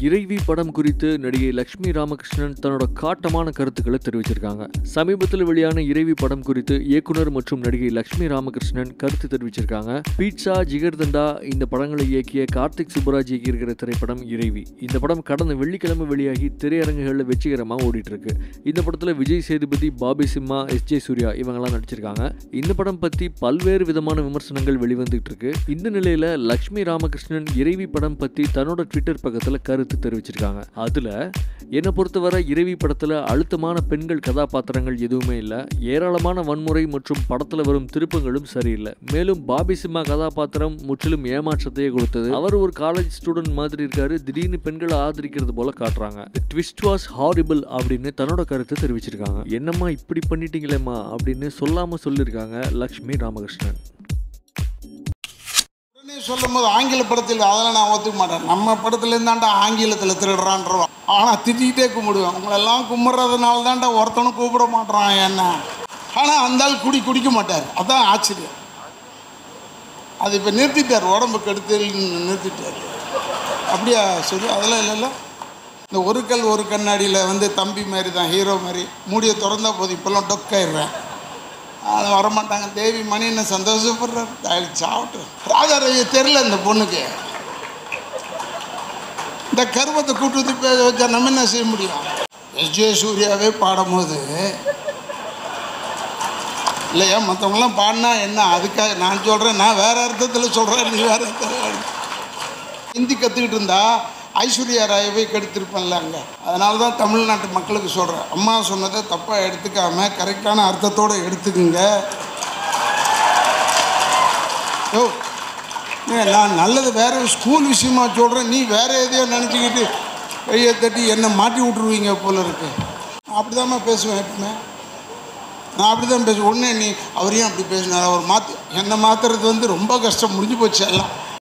இறைவி படம் குறித்து நடிகை லட்சுமி ராமகிருஷ்ணன் தன்னோட காட்டமான கருத்துக்களை தெரிவிச்சிருக்காங்க சமீபத்தில் வெளியான இறைவி படம் குறித்து இயக்குனர் மற்றும் நடிகை லட்சுமி ராமகிருஷ்ணன் கருத்து தெரிவிச்சிருக்காங்க பீட்சா ஜிகர்தண்டா இந்த படங்களை இயக்கிய கார்த்திக் சுப்பராஜ் இயக்கியிருக்கிற திரைப்படம் இறைவி இந்த படம் கடந்த வெள்ளிக்கிழமை வெளியாகி திரையரங்குகளில் வெற்றிகரமாக ஓடிட்டு இருக்கு இந்த படத்தில் விஜய் சேதுபதி பாபி சிம்மா எஸ் ஜே சூர்யா இவங்கெல்லாம் நடிச்சிருக்காங்க இந்த படம் பற்றி பல்வேறு விதமான விமர்சனங்கள் வெளிவந்துட்டு இருக்கு இந்த நிலையில லட்சுமி ராமகிருஷ்ணன் இறைவி படம் பற்றி தன்னோட ட்விட்டர் பக்கத்தில் கருத்து தெரிவிச்சிருக்காங்க அதுல என்னை பொறுத்தவரை இறைவி படத்துல அழுத்தமான பெண்கள் கதாபாத்திரங்கள் எதுவுமே இல்லை ஏராளமான வன்முறை மற்றும் படத்துல வரும் திருப்பங்களும் சரியில்லை மேலும் பாபி சிம்மா கதாபாத்திரம் முற்றிலும் ஏமாற்றத்தையே கொடுத்தது அவர் ஒரு காலேஜ் ஸ்டூடெண்ட் மாதிரி இருக்காரு திடீர்னு பெண்களை ஆதரிக்கிறது போல காட்டுறாங்க ட்விஸ்ட் வாஸ் ஹாரிபிள் அப்படின்னு தன்னோட கருத்தை தெரிவிச்சிருக்காங்க என்னம்மா இப்படி பண்ணிட்டீங்களேம்மா அப்படின்னு சொல்லாம சொல்லியிருக்காங்க லக்ஷ்மி ராமகிருஷ்ணன் உடனே சொல்லும் போது ஆங்கில படத்தில் அதெல்லாம் நான் ஒத்துக்க மாட்டேன் நம்ம படத்துல இருந்தாண்டா ஆங்கிலத்தில் திருடுறான்றோம் ஆனால் திட்டிகிட்டே கும்பிடுவேன் உங்களெல்லாம் கும்பிட்றதுனால தான்டா ஒருத்தனும் கூப்பிட மாட்றான் என்ன ஆனால் அந்த ஆள் குடி குடிக்க மாட்டார் அதான் ஆச்சரியம் அது இப்போ நிறுத்திட்டார் உடம்பு கெடுத்து நிறுத்திட்டார் அப்படியா சரி அதெல்லாம் இல்லைல்ல இந்த ஒரு கல் ஒரு கண்ணாடியில் வந்து தம்பி மாதிரி தான் ஹீரோ மாதிரி மூடியை திறந்தா போதும் இப்போல்லாம் டொக்காயிடுவேன் அது வரமாட்டாங்க தேவி மணி என்ன சந்தோஷப்படுறாரு தாய் சாப்பிட்டு ராஜா ரவி தெரில இந்த பொண்ணுக்கு இந்த கருவத்தை கூட்டு வந்து பேச வச்சா நம்ம என்ன செய்ய முடியும் எஸ் ஜே சூர்யாவே பாடும்போது இல்லையா மற்றவங்களாம் பாடினா என்ன அதுக்காக நான் சொல்கிறேன் நான் வேற அர்த்தத்தில் சொல்கிறேன் நீ வேற அர்த்தத்தில் ஹிந்தி கற்றுக்கிட்டு இருந்தா ஐஸ்வர்யா ராயவே கெடுத்திருப்பேன்ல அங்கே அதனால தான் தமிழ்நாட்டு மக்களுக்கு சொல்கிறேன் அம்மா சொன்னதை தப்பாக எடுத்துக்காம கரெக்டான அர்த்தத்தோடு எடுத்துக்குங்க யோ ஏ, நான் நல்லது வேற ஸ்கூல் விஷயமா சொல்கிறேன் நீ வேற எதையோ நினச்சிக்கிட்டு கையை தட்டி என்னை மாட்டி விட்ருவீங்க போல இருக்கு அப்படிதாம்மா பேசுவேன் எப்பவுமே நான் அப்படி தான் பேசுவேன் உடனே நீ அவரையும் அப்படி பேசினார் அவர் மாற்று என்னை மாற்றுறது வந்து ரொம்ப கஷ்டம் முடிஞ்சு போச்சு எல்லாம்